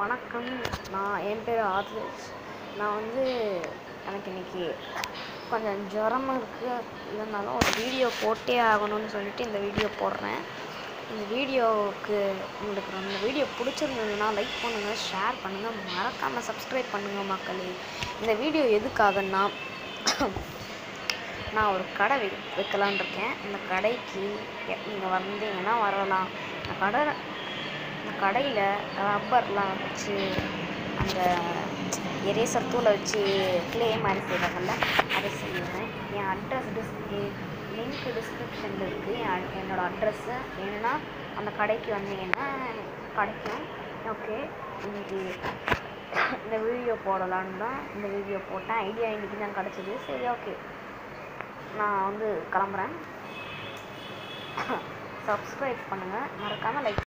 வணக்கம் நான் என் பேர் ஆதிஷ் நான் வந்து எனக்கு இன்னைக்கு கொஞ்சம் ஜுரமா இருக்குது இருந்தாலும் ஒரு வீடியோ போட்டே ஆகணும்னு சொல்லிட்டு இந்த வீடியோ போடுறேன் இந்த வீடியோவுக்கு உங்களுக்கு இந்த வீடியோ பிடிச்சிருந்ததுன்னா லைக் பண்ணுங்கள் ஷேர் பண்ணுங்கள் மறக்காமல் சப்ஸ்கிரைப் பண்ணுங்கள் மக்களே இந்த வீடியோ எதுக்காகன்னா நான் ஒரு கடை வை வைக்கலான்னு இருக்கேன் இந்த கடைக்கு நீங்கள் வந்தீங்கன்னா வரலாம் இந்த கடை இந்த கடையில் ரப்பர்லாம் வச்சு அந்த எரேசர் தூளை வச்சு க்ளே மாதிரி செய்வாங்கல்ல அதை செய்வேன் என் அட்ரஸ் டிஸ் லிங்க் டிஸ்கிரிப்ஷனில் இருக்குது என் அட்- என்னோடய அட்ரஸ்ஸு வேணும்னா அந்த கடைக்கு வந்தீங்கன்னா கிடைக்கும் ஓகே இன்னைக்கு இந்த வீடியோ போடலான்னு தான் இந்த வீடியோ போட்டேன் ஐடியா இன்னைக்கு தான் கிடச்சிது சரி ஓகே நான் வந்து கிளம்புறேன் சப்ஸ்கிரைப் பண்ணுங்கள் மறக்காமல் லைக்